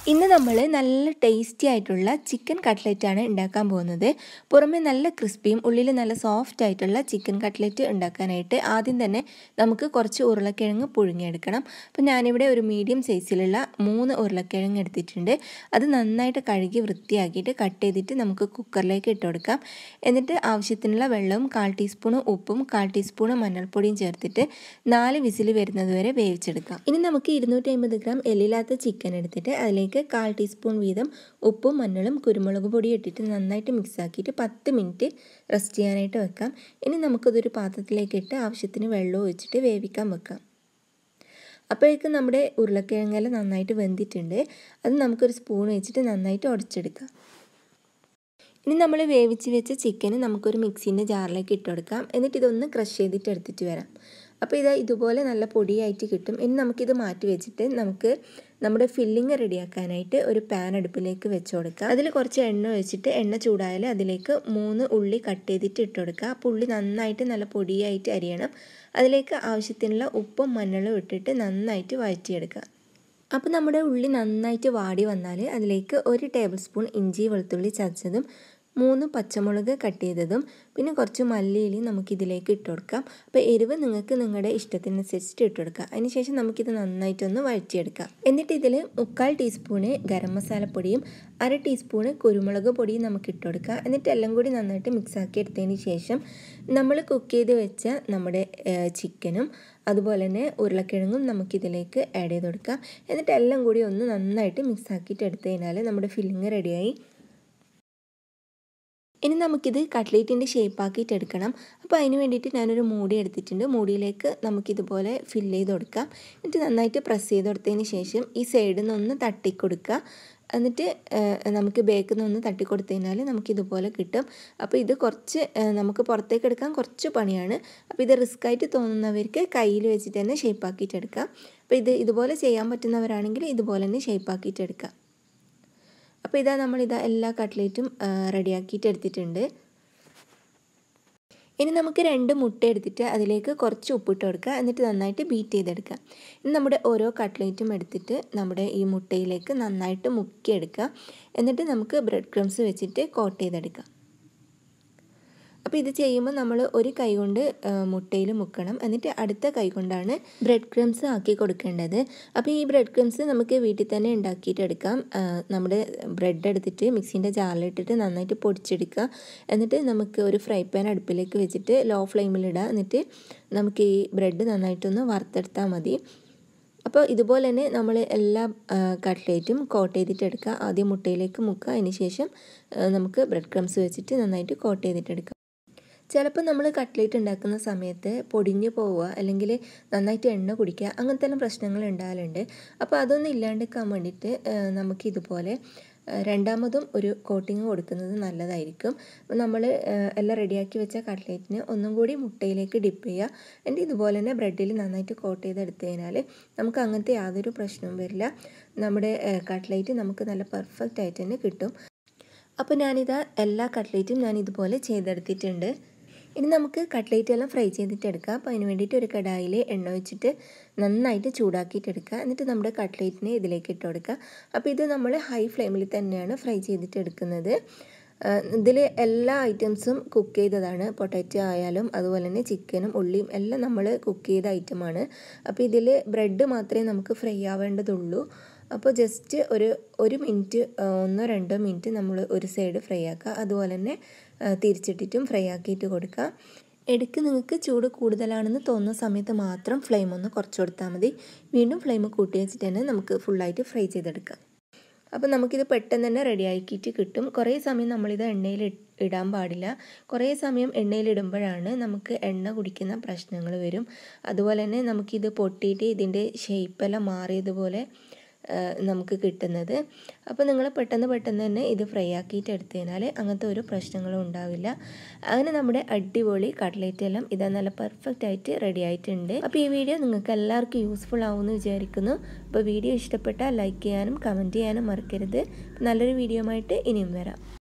ഇന്ന് നമ്മൾ നല്ല ടേസ്റ്റി ആയിട്ടുള്ള ചിക്കൻ കട്ട്ലറ്റാണ് ഉണ്ടാക്കാൻ പോകുന്നത് പുറമെ നല്ല ക്രിസ്പിയും ഉള്ളിൽ നല്ല സോഫ്റ്റ് ആയിട്ടുള്ള ചിക്കൻ കട്ട്ലറ്റ് ഉണ്ടാക്കാനായിട്ട് ആദ്യം തന്നെ നമുക്ക് കുറച്ച് ഉരുളക്കിഴങ്ങ് പുഴുങ്ങിയെടുക്കണം അപ്പോൾ ഞാനിവിടെ ഒരു മീഡിയം സൈസിലുള്ള മൂന്ന് ഉരുളക്കിഴങ്ങ് എടുത്തിട്ടുണ്ട് അത് നന്നായിട്ട് കഴുകി വൃത്തിയാക്കിയിട്ട് കട്ട് ചെയ്തിട്ട് നമുക്ക് കുക്കറിലേക്ക് ഇട്ട് കൊടുക്കാം എന്നിട്ട് ആവശ്യത്തിനുള്ള വെള്ളവും കാൽ ടീസ്പൂണ് ഉപ്പും കാൽ ടീസ്പൂണ് മഞ്ഞൾപ്പൊടിയും ചേർത്തിട്ട് നാല് വിസിൽ വരുന്നത് വരെ വേവിച്ചെടുക്കാം ഇനി നമുക്ക് ഇരുന്നൂറ്റി അമ്പത് ഗ്രാം എല്ലില്ലാത്ത ചിക്കൻ എടുത്തിട്ട് അതിലേക്ക് കാൽ ടീസ്പൂൺ വീതം ഉപ്പും മഞ്ഞളും കുരുമുളക് പൊടിയും ഇട്ടിട്ട് നന്നായിട്ട് മിക്സ് ആക്കിയിട്ട് പത്ത് മിനിറ്റ് റെസ്റ്റ് ചെയ്യാനായിട്ട് വെക്കാം ഇനി നമുക്കതൊരു പാത്രത്തിലേക്ക് ഇട്ട് ആവശ്യത്തിന് വെള്ളം ഒഴിച്ചിട്ട് വേവിക്കാൻ വെക്കാം അപ്പോഴേക്കും നമ്മുടെ ഉരുളക്കിഴങ്ങെല്ലാം നന്നായിട്ട് വെന്തിട്ടുണ്ട് അത് നമുക്കൊരു സ്പൂൺ വെച്ചിട്ട് നന്നായിട്ട് ഉടച്ചെടുക്കാം ഇനി നമ്മൾ വേവിച്ച് വെച്ച ചിക്കന് നമുക്കൊരു മിക്സീൻ്റെ ജാറിലേക്ക് ഇട്ട് കൊടുക്കാം എന്നിട്ട് ഇതൊന്ന് ക്രഷ് ചെയ്തിട്ട് എടുത്തിട്ട് വരാം അപ്പോൾ ഇത് ഇതുപോലെ നല്ല പൊടിയായിട്ട് കിട്ടും ഇനി നമുക്കിത് മാറ്റി വെച്ചിട്ട് നമുക്ക് നമ്മുടെ ഫില്ലിങ് റെഡിയാക്കാനായിട്ട് ഒരു പാൻ അടുപ്പിലേക്ക് വെച്ച് കൊടുക്കുക അതിൽ കുറച്ച് എണ്ണ ഒഴിച്ചിട്ട് എണ്ണ ചൂടായാൽ അതിലേക്ക് മൂന്ന് ഉള്ളി കട്ട് ചെയ്തിട്ട് ഇട്ട് കൊടുക്കുക അപ്പോൾ ഉള്ളി നന്നായിട്ട് നല്ല പൊടിയായിട്ട് അരിയണം അതിലേക്ക് ആവശ്യത്തിനുള്ള ഉപ്പും മഞ്ഞളും ഇട്ടിട്ട് നന്നായിട്ട് വഴറ്റിയെടുക്കുക അപ്പോൾ നമ്മുടെ ഉള്ളി നന്നായിട്ട് വാടി വന്നാൽ അതിലേക്ക് ഒരു ടേബിൾ സ്പൂൺ ഇഞ്ചി വെളുത്തുള്ളി ചതച്ചതും മൂന്ന് പച്ചമുളക് കട്ട് ചെയ്തതും പിന്നെ കുറച്ച് മല്ലിയിലയും നമുക്കിതിലേക്ക് ഇട്ട് കൊടുക്കാം അപ്പോൾ എരിവ് നിങ്ങൾക്ക് നിങ്ങളുടെ ഇഷ്ടത്തിനനുസരിച്ചിട്ട് ഇട്ട് കൊടുക്കാം അതിനുശേഷം നമുക്കിത് നന്നായിട്ടൊന്ന് വഴറ്റിയെടുക്കാം എന്നിട്ട് ഇതിൽ മുക്കാൽ ടീസ്പൂണ് ഗരം മസാലപ്പൊടിയും അര ടീസ്പൂണ് കുരുമുളക് പൊടിയും നമുക്ക് ഇട്ട് കൊടുക്കാം എന്നിട്ട് എല്ലാം കൂടി നന്നായിട്ട് മിക്സ് ആക്കി എടുത്തതിന് ശേഷം നമ്മൾ കുക്ക് ചെയ്ത് വെച്ച നമ്മുടെ ചിക്കനും അതുപോലെ തന്നെ ഉരുളക്കിഴങ്ങും നമുക്കിതിലേക്ക് ആഡ് ചെയ്ത് കൊടുക്കാം എന്നിട്ട് എല്ലാം കൂടി ഒന്ന് നന്നായിട്ട് മിക്സ് ആക്കിയിട്ട് എടുത്തു കഴിഞ്ഞാൽ നമ്മുടെ ഫില്ലിങ് റെഡിയായി ഇനി നമുക്കിത് കട്ട്ലേറ്റിൻ്റെ ഷേപ്പാക്കിയിട്ട് എടുക്കണം അപ്പോൾ അതിന് വേണ്ടിയിട്ട് ഞാനൊരു മൂടി എടുത്തിട്ടുണ്ട് മൂടിയിലേക്ക് നമുക്കിതുപോലെ ഫില്ല് ചെയ്ത് കൊടുക്കാം എന്നിട്ട് നന്നായിട്ട് പ്രസ് ചെയ്ത് കൊടുത്തതിന് ശേഷം ഈ സൈഡിൽ നിന്നൊന്ന് തട്ടിക്കൊടുക്കുക എന്നിട്ട് നമുക്ക് ബേക്കിൽ നിന്ന് തട്ടി കൊടുത്തു കഴിഞ്ഞാൽ നമുക്കിതുപോലെ കിട്ടും അപ്പോൾ ഇത് കുറച്ച് നമുക്ക് പുറത്തേക്ക് എടുക്കാൻ കുറച്ച് പണിയാണ് അപ്പോൾ ഇത് റിസ്ക് ആയിട്ട് തോന്നുന്നവർക്ക് കയ്യിൽ വെച്ചിട്ട് തന്നെ ഷേപ്പാക്കിയിട്ട് എടുക്കാം അപ്പോൾ ഇത് ഇതുപോലെ ചെയ്യാൻ പറ്റുന്നവരാണെങ്കിൽ ഇതുപോലെ തന്നെ ഷേപ്പാക്കിയിട്ട് എടുക്കാം അപ്പോൾ ഇതാ നമ്മളിതാ എല്ലാ കട്ട്ലേറ്റും റെഡിയാക്കിയിട്ട് എടുത്തിട്ടുണ്ട് ഇനി നമുക്ക് രണ്ട് മുട്ട എടുത്തിട്ട് അതിലേക്ക് കുറച്ച് ഉപ്പിട്ട് കൊടുക്കുക എന്നിട്ട് നന്നായിട്ട് ബീറ്റ് ചെയ്തെടുക്കുക ഇനി നമ്മുടെ ഓരോ കട്ട്ലേറ്റും എടുത്തിട്ട് നമ്മുടെ ഈ മുട്ടയിലേക്ക് നന്നായിട്ട് മുക്കിയെടുക്കുക എന്നിട്ട് നമുക്ക് ബ്രെഡ് ക്രംസ് വെച്ചിട്ട് കോട്ട് ചെയ്തെടുക്കാം അപ്പോൾ ഇത് ചെയ്യുമ്പോൾ നമ്മൾ ഒരു കൈ കൊണ്ട് മുട്ടയിൽ മുക്കണം എന്നിട്ട് അടുത്ത കൈ കൊണ്ടാണ് ബ്രെഡ് ക്രംസ് ആക്കി കൊടുക്കേണ്ടത് അപ്പോൾ ഈ ബ്രെഡ് ക്രംസ് നമുക്ക് വീട്ടിൽ തന്നെ ഉണ്ടാക്കിയിട്ട് എടുക്കാം നമ്മുടെ ബ്രെഡ് എടുത്തിട്ട് മിക്സിൻ്റെ ജാറിലിട്ടിട്ട് നന്നായിട്ട് പൊടിച്ചെടുക്കുക എന്നിട്ട് നമുക്ക് ഒരു ഫ്രൈ പാൻ അടുപ്പിലേക്ക് വെച്ചിട്ട് ലോ ഫ്ലെയിമിലിടുക എന്നിട്ട് നമുക്ക് ഈ ബ്രെഡ് നന്നായിട്ടൊന്ന് വറുത്തെടുത്താൽ മതി അപ്പോൾ ഇതുപോലെ തന്നെ നമ്മൾ എല്ലാ കട്ട്ലേറ്റും കോട്ട് ചെയ്തിട്ട് എടുക്കുക ആദ്യം മുട്ടയിലേക്ക് മുക്കുക അതിന് ശേഷം നമുക്ക് ബ്രെഡ് ക്രംസ് വെച്ചിട്ട് നന്നായിട്ട് കോട്ട് ചെയ്തിട്ട് എടുക്കാം ചിലപ്പോൾ നമ്മൾ കട്ട്ലേറ്റ് ഉണ്ടാക്കുന്ന സമയത്ത് പൊടിഞ്ഞു പോവുക അല്ലെങ്കിൽ നന്നായിട്ട് എണ്ണ കുടിക്കുക അങ്ങനത്തെ എല്ലാം പ്രശ്നങ്ങൾ ഉണ്ടാകലുണ്ട് അപ്പോൾ അതൊന്നും ഇല്ലാണ്ടിരിക്കാൻ വേണ്ടിയിട്ട് നമുക്ക് ഇതുപോലെ രണ്ടാമതും ഒരു കോട്ടിങ് കൊടുക്കുന്നത് നല്ലതായിരിക്കും നമ്മൾ എല്ലാം റെഡിയാക്കി വെച്ച കട്ട്ലേറ്റിന് ഒന്നും കൂടി മുട്ടയിലേക്ക് ഡിപ്പ് ചെയ്യുക എന്നിട്ട് ഇതുപോലെ തന്നെ ബ്രെഡിൽ നന്നായിട്ട് കോട്ട് ചെയ്തെടുത്തു കഴിഞ്ഞാൽ നമുക്ക് അങ്ങനത്തെ യാതൊരു പ്രശ്നവും വരില്ല നമ്മുടെ കട്ട്ലേറ്റ് നമുക്ക് നല്ല പെർഫെക്റ്റ് ആയിട്ട് തന്നെ കിട്ടും അപ്പോൾ ഞാനിതാ എല്ലാ കട്ട്ലേറ്റും ഞാൻ ഇതുപോലെ ചെയ്തെടുത്തിട്ടുണ്ട് ഇനി നമുക്ക് കട്ട്ലേറ്റ് എല്ലാം ഫ്രൈ ചെയ്തിട്ട് എടുക്കാം അപ്പോൾ അതിന് വേണ്ടിയിട്ട് ഒരു കടായിൽ എണ്ണ വെച്ചിട്ട് നന്നായിട്ട് ചൂടാക്കിയിട്ട് എടുക്കുക എന്നിട്ട് നമ്മുടെ കട്ട്ലേറ്റിനെ ഇതിലേക്ക് ഇട്ട് കൊടുക്കുക അപ്പോൾ ഇത് നമ്മൾ ഹൈ ഫ്ലെയിമിൽ തന്നെയാണ് ഫ്രൈ ചെയ്തിട്ട് എടുക്കുന്നത് ഇതിൽ എല്ലാ ഐറ്റംസും കുക്ക് ചെയ്തതാണ് പൊട്ടാറ്റോ ആയാലും അതുപോലെ തന്നെ ചിക്കനും ഉള്ളിയും എല്ലാം നമ്മൾ കുക്ക് ചെയ്ത ഐറ്റമാണ് അപ്പോൾ ഇതിൽ ബ്രെഡ് മാത്രമേ നമുക്ക് ഫ്രൈ ആവേണ്ടതുള്ളൂ അപ്പോൾ ജസ്റ്റ് ഒരു ഒരു മിനിറ്റ് ഒന്നോ രണ്ടോ മിനിറ്റ് നമ്മൾ ഒരു സൈഡ് ഫ്രൈ ആക്കുക അതുപോലെ തന്നെ തിരിച്ചിട്ടിട്ടും ഫ്രൈ ആക്കിയിട്ട് കൊടുക്കുക ഇടയ്ക്ക് നിങ്ങൾക്ക് ചൂട് കൂടുതലാണെന്ന് തോന്നുന്ന സമയത്ത് മാത്രം ഫ്ലെയിം ഒന്ന് കുറച്ച് കൊടുത്താൽ മതി വീണ്ടും ഫ്ലെയിം കൂട്ടി വെച്ചിട്ട് തന്നെ നമുക്ക് ഫുള്ളായിട്ട് ഫ്രൈ ചെയ്തെടുക്കാം അപ്പോൾ നമുക്കിത് പെട്ടെന്ന് തന്നെ റെഡി ആക്കിയിട്ട് കിട്ടും കുറേ സമയം നമ്മളിത് എണ്ണയിൽ ഇടാൻ പാടില്ല കുറേ സമയം എണ്ണയിലിടുമ്പോഴാണ് നമുക്ക് എണ്ണ കുടിക്കുന്ന പ്രശ്നങ്ങൾ വരും അതുപോലെ തന്നെ നമുക്കിത് പൊട്ടിയിട്ട് ഇതിൻ്റെ ഷേപ്പെല്ലാം മാറിയതുപോലെ നമുക്ക് കിട്ടുന്നത് അപ്പോൾ നിങ്ങൾ പെട്ടെന്ന് പെട്ടെന്ന് തന്നെ ഇത് ഫ്രൈ ആക്കിയിട്ട് എടുത്തു കഴിഞ്ഞാൽ അങ്ങനത്തെ ഒരു പ്രശ്നങ്ങളും ഉണ്ടാവില്ല അങ്ങനെ നമ്മുടെ അടിപൊളി കട്ട്ലേറ്റ് എല്ലാം ഇതാ നല്ല പെർഫെക്റ്റ് ആയിട്ട് റെഡി ആയിട്ടുണ്ട് അപ്പോൾ ഈ വീഡിയോ നിങ്ങൾക്ക് എല്ലാവർക്കും യൂസ്ഫുൾ ആവുമെന്ന് വിചാരിക്കുന്നു അപ്പോൾ വീഡിയോ ഇഷ്ടപ്പെട്ടാൽ ലൈക്ക് ചെയ്യാനും കമൻറ്റ് ചെയ്യാനും മറക്കരുത് നല്ലൊരു വീഡിയോ ആയിട്ട് ഇനിയും വരാം